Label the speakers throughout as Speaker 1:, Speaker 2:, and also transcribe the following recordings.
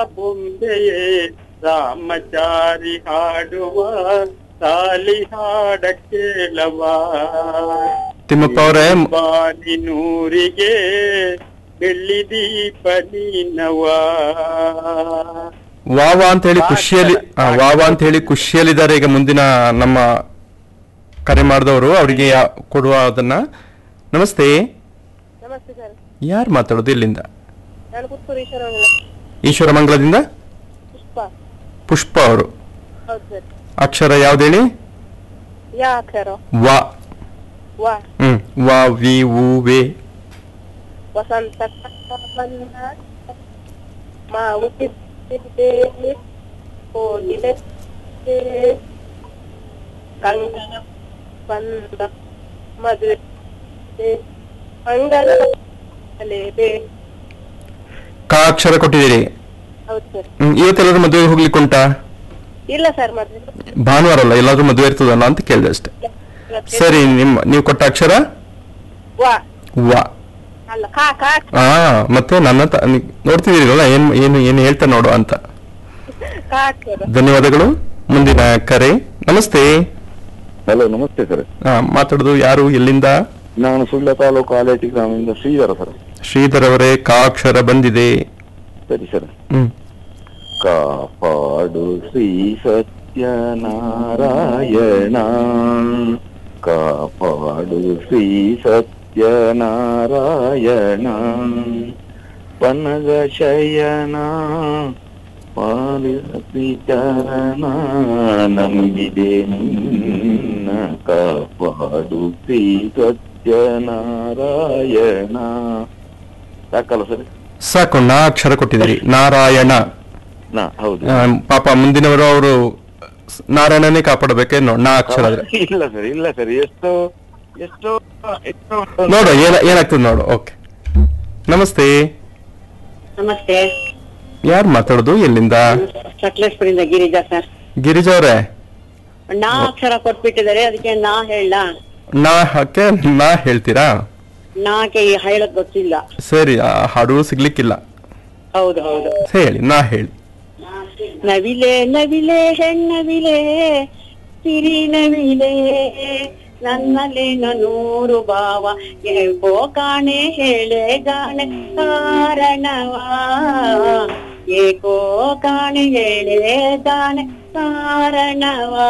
Speaker 1: ಬೊಂಬೆಯೇ ರಾಮಚಾರಿ ಹಾಡುವ ಸಾಲಿ ಹಾಡ ಕೇಳವ
Speaker 2: ತಿಮ್ಮಪ್ಪ ಅವರೇ
Speaker 1: ಬಾನಿನೂರಿಗೆ ಬೆಳ್ಳಿ ದೀಪ ನೀನವ
Speaker 2: ವಾವ ಅಂತ ಹೇಳಿ ಖುಷಿಯಲ್ಲಿ ಆ, ವಾವ ಅಂತ ಹೇಳಿ ಖುಷಿಯಲ್ಲಿದ್ದಾರೆ ಈಗ ಮುಂದಿನ ನಮ್ಮ ಕರೆ ಮಾಡಿದವರು ಅವರಿಗೆ ಯಾ- ಕೊಡುವ ಅದನ್ನ ನಮಸ್ತೆ
Speaker 3: ನಮಸ್ತೆ ಸರ್
Speaker 2: ಯಾರು ಮಾತಾಡೋದು ಇಲ್ಲಿಂದ
Speaker 3: ನಾನು ಪುತ್ತೂರು ಈಶ್ವರ
Speaker 2: ಈಶ್ವರಮಂಗಲದಿಂದ
Speaker 3: ಪುಷ್ಪ
Speaker 2: ಪುಷ್ಪ ಅವರು
Speaker 3: ಹೌದು ಸರ್
Speaker 2: ಅಕ್ಷರ ಯಾವ್ದು ಹೇಳಿ
Speaker 3: ಯಾ ಅಕ್ಷರ
Speaker 2: ವ
Speaker 3: ವಾ
Speaker 2: ಹ್ಮ್ ವ ವಿ ಉ ವೆ
Speaker 3: ವಸಂತ ಬಂದ ಮಾವು ಕಿತ್ತಿದೆ ಹೋಗಿದೆ ಕಂಗನ ಬಂದ ಮದುವೆ ಮಂಗಲ ಅಲೇಬೆ
Speaker 2: ಕ ಅಕ್ಷರ ಕೊಟ್ಟಿದ್ದೀರಿ
Speaker 3: ಹೌದು ಸರ್
Speaker 2: ಹ್ಮ್, ಇವತ್ತೆಲ್ಲರೂ ಮದುವೆ ಹೋಗ್ಲಿಕ್ಕೆ ಉಂಟಾ
Speaker 3: ಇಲ್ಲ ಸರ್ ಮದುವೆ
Speaker 2: ಭಾನುವಾರ ಅಲ್ಲ ಎಲ್ಲಾದ್ರೂ ಮದುವೆ ಇರ್ತದಲ್ಲ ಅಂತ ಕೇಳಿದೆ ಅಷ್ಟೇ ಸರಿ ನಿಮ್ಮ ನೀವು ಕೊಟ್ಟ ಅಕ್ಷರ
Speaker 3: ವಾ
Speaker 2: ವ
Speaker 3: ಅಲ್ಲ ಕಾ ಕಾ
Speaker 2: ಆ ಮತ್ತೆ ನನ್ನ ತ- ನೀ- ನೋಡ್ತಿದ್ದೀರಲ್ಲ ಏನ್ ಏನು ಏನು ಹೇಳ್ತಾ ನೋಡು ಅಂತ
Speaker 3: ಕಾ ಅಕ್ಷರ
Speaker 2: ಧನ್ಯವಾದಗಳು ಮುಂದಿನ ಕರೆ ನಮಸ್ತೆ
Speaker 4: ಹಲೋ ನಮಸ್ತೆ ಸರ್
Speaker 2: ಆ, ಮಾತಾಡೋದು ಯಾರು ಎಲ್ಲಿಂದ
Speaker 4: ನಾನು ಸುಳ್ಯ ತಾಲೂಕು ಆಲೇಟಿ ಗ್ರಾಮದಿಂದ ಶ್ರೀಧರ ಸರ್
Speaker 2: ಶ್ರೀಧರ್ ಅವರೇ ಕ ಅಕ್ಷರ ಬಂದಿದೆ
Speaker 4: ಸರಿ ಸರ್
Speaker 2: ಹ್ಮ್
Speaker 4: ಕಾಪಾಡು ಶ್ರೀ ಸತ್ಯನಾರಾಯಣ ಕಾಪಾಡು ಶ್ರೀ ಸತ್ಯನಾರಾಯಣ ಪನಗ ಶಯನ ಪಾಲಿಸಿ ಚರಣ ನಂಬಿದೆ ನಿನ್ನ ಕಾಪಾಡು ಶ್ರೀ ಸತ್ಯನಾರಾಯಣ ಸಾಕಲ್ಲ ಸರ್
Speaker 2: ಸಾಕು ನಾ ಅಕ್ಷರ ಕೊಟ್ಟಿದ್ದೀರಿ ನಾರಾಯಣ
Speaker 4: ನಾ ಹೌದು
Speaker 2: ಆ, ಪಾಪ ಮುಂದಿನವರು ಅವರು ನಾರಾಯಣನೇ ಕಾಪಾಡಬೇಕೇನೋ ನಾ ಅಕ್ಷರ ಆದ್ರೆ
Speaker 4: ಇಲ್ಲ ಸರ್ ಇಲ್ಲ ಸರ್ ಎಷ್ಟೋ ಎಷ್ಟೋ ಎಷ್ಟೋ
Speaker 2: ನೋಡು ಏನ ಏನಾಗ್ತದೆ ನೋಡು ಓಕೆ ನಮಸ್ತೆ
Speaker 5: ನಮಸ್ತೆ
Speaker 2: ಯಾರು ಮಾತಾಡೋದು ಎಲ್ಲಿಂದ
Speaker 5: ಸಕಲೇಶ್ಪುರಿಂದ ಗಿರಿಜಾ ಸರ್
Speaker 2: ಗಿರಿಜಾ ಅವರೇ
Speaker 5: ನಾ ಅಕ್ಷರ ಕೊಟ್ಬಿಟ್ಟಿದ್ದಾರೆ ಅದಕ್ಕೆ ನಾ ಹೇಳ
Speaker 2: ನಾ ಹಾಕೆ ನಾ ಹೇಳ್ತೀರಾ
Speaker 5: ನಾಕೆ ಹೇಳಕ್ ಗೊತ್ತಿಲ್ಲ
Speaker 2: ಸರಿ ಆ ಹಾಡು ಸಿಗ್ಲಿಕ್ಕಿಲ್ಲ
Speaker 5: ಹೌದು ಹೌದು
Speaker 2: ಹೇಳಿ ನಾ ಹೇಳಿ
Speaker 5: ನವಿಲೆ ನವಿಲೆ ಹೆಣ್ಣವಿಲೆ ಸಿರಿ ನವಿಲೆ ನನ್ನಲ್ಲಿನ ನೂರು ಭಾವ ಏಕೋ ಕಾಣೆ ಹೇಳೆ ಗಾಣೆ ಕಾರಣವಾ ಏಕೋ ಕಾಣೆ ಹೇಳೆ ಗಾಣೆ ಕಾರಣವಾ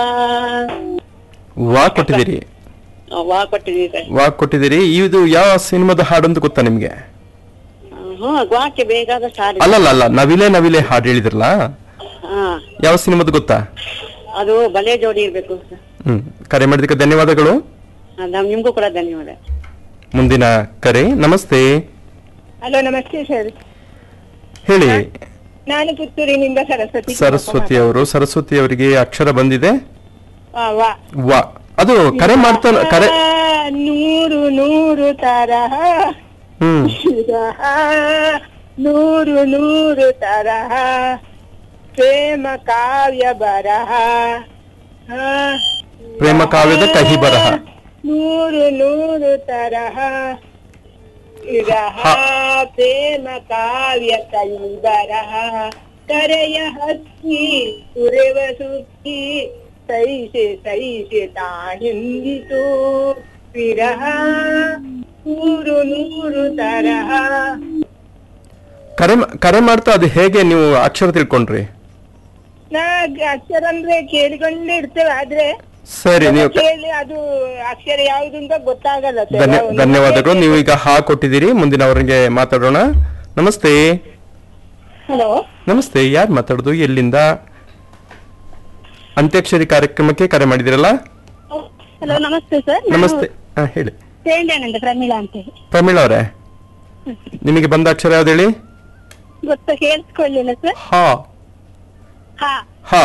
Speaker 2: ವಾ ಕೊಟ್ಟಿದ್ದೀರಿ
Speaker 5: ವಾ ಕೊಟ್ಟಿದ್ದೀವಿ ಸರ್
Speaker 2: ವಾ ಕೊಟ್ಟಿದ್ದೀರಿ ಇದು ಯಾವ ಸಿನಿಮಾದ ಹಾಡು ಅಂತ ಗೊತ್ತಾ ನಿಮ್ಗೆ
Speaker 5: ಹ್ಮ್ ವಾಕ್ಯ ಬೇಕಾದ ಸಾರಿ
Speaker 2: ಅಲ್ಲಲ್ಲ ಅಲ್ಲ ನವಿಲೆ ನವಿಲೆ ಹಾಡು ಹೇಳಿದ್ರಲ್ಲ
Speaker 5: ಹಾ
Speaker 2: ಯಾವ ಸಿನಿಮಾದ ಗೊತ್ತಾ
Speaker 5: ಅದು ಬಲೆ ಜೋಡಿ ಇರ್ಬೇಕು ಸರ್
Speaker 2: ಹ್ಮ್ ಕರೆ ಮಾಡಿದಕ್ಕೆ ಧನ್ಯವಾದಗಳು
Speaker 5: ಆ, ನಮ್ ನಿಮ್ಗೂ ಕೂಡ ಧನ್ಯವಾದ
Speaker 2: ಮುಂದಿನ ಕರೆ ನಮಸ್ತೆ
Speaker 3: ಹಲೋ ನಮಸ್ತೆ ಸರ್
Speaker 2: ಹೇಳಿ
Speaker 3: ನಾನು ಪುತ್ತೂರಿನಿಂದ ಸರಸ್ವತಿ
Speaker 2: ಸರಸ್ವತಿ ಅವರು ಸರಸ್ವತಿ ಅವರಿಗೆ ಅಕ್ಷರ ಬಂದಿದೆ
Speaker 3: ವಾ ವಾ
Speaker 2: ವಾ ಅದು ಕರೆ ಮಾಡ್ತಾ ಕರೆ
Speaker 3: ಆ, ನೂರು ನೂರು ತರಹ
Speaker 2: ಹ್ಮ್
Speaker 3: ವಿರಹ, ನೂರು ನೂರು ತರಹ ಪ್ರೇಮ ಕಾವ್ಯ ಬರಹ ಆ,
Speaker 2: ಪ್ರೇಮ ಕಾವ್ಯದ ಕಹಿ ಬರಹ
Speaker 3: ನೂರು ನೂರು ತರಹ ವಿರಹ ಪ್ರೇಮ ಕಾವ್ಯ ಕೈ ಬರಹ ಕರೆಯ ಹಕ್ಕಿ ಸುರೆವ ಸುಕ್ಕಿ ಸೈಸೆ ಸೈಸೆ ತಾನಿಂದಿತು ವಿರಹ ನೂರು ನೂರು ತರಹ
Speaker 2: ಕರೆ ಮಾ- ಕರೆ ಮಾಡ್ತಾ ಅದು ಹೇಗೆ ನೀವು ಅಕ್ಷರ ತಿಳ್ಕೊಂಡ್ರಿ
Speaker 3: ನಾ ಅಕ್ಷರ ಅಂದ್ರೆ ಕೇಳಿಕೊಂಡೇ ಇರ್ತೇವೆ ಆದ್ರೆ
Speaker 2: ಸರಿ ನೀವು ಕ-
Speaker 3: ಕೇಳಿ ಅದು ಅಕ್ಷರ ಯಾವುದು ಅಂತ ಗೊತ್ತಾಗಲ್ಲ sir.
Speaker 2: ಧನ್ಯ
Speaker 3: ನಾವು
Speaker 2: ಧನ್ಯವಾದಗಳು ನೀವು ಈಗ ಹಾ ಕೊಟ್ಟಿದ್ದೀರಿ ಮುಂದಿನವರಿಗೆ ಮಾತಾಡೋಣ ನಮಸ್ತೆ
Speaker 3: ಹಲೋ
Speaker 2: ನಮಸ್ತೆ ಯಾರು ಮಾತಾಡೋದು ಎಲ್ಲಿಂದ ಅಂತ್ಯಾಕ್ಷರಿ ಕಾರ್ಯಕ್ರಮಕ್ಕೆ ಕರೆ ಮಾಡಿದಿರಲ್ಲ
Speaker 3: ಹಲೋ ನಮಸ್ತೆ ಸರ್
Speaker 2: ನಮಸ್ತೆ ಹಾ ಹೇಳಿ
Speaker 3: ಸೇಂಡೇನಂದ ಪ್ರಮೀಳಾ ಅಂತ ಹೇಳಿ
Speaker 2: ಪ್ರಮೀಳ್ ಅವರೇ ನಿಮಗೆ ಬಂದ ಅಕ್ಷರ ಯಾವ್ದು ಹೇಳಿ
Speaker 3: ಗೊತ್ತ ಕೇಳಿಸ್ಕೊಳ್ಳಿಲ್ಲ ಸರ್
Speaker 2: ಹಾ
Speaker 3: ಹಾ
Speaker 2: ಹಾ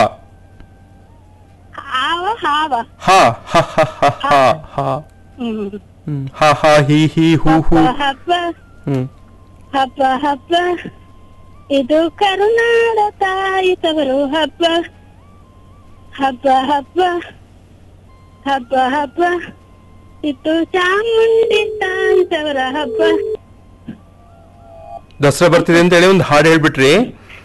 Speaker 3: ಹಾವ ಹಾವ
Speaker 2: ಹಾ ಹ ಹ ಹ ಹ ಹಾ
Speaker 3: ಹ್ಮ್
Speaker 2: ಹ್ಮ್ ಹಾ ಹಾ ಹಿ ಹಿ ಹೂ ಹೂ
Speaker 3: ಹಬ್ಬ ಹಬ್ಬ
Speaker 2: ಹ್ಮ್
Speaker 3: ಹಬ್ಬ ಹಬ್ಬ ಇದು ಕರುನಾಡ ತಾಯಿ ತವರು ಹಬ್ಬ ಹಬ್ಬ ಹಬ್ಬ ಹಬ್ಬ ಹಬ್ಬ ಇದು ಚಾಮುಂಡಿ ತಾಯಿ ತವರ ಹಬ್ಬ
Speaker 2: ದಸರಾ ಬರ್ತಿದೆ ಅಂತ ಹೇಳಿ ಒಂದು ಹಾಡು ಹೇಳ್ಬಿಟ್ರಿ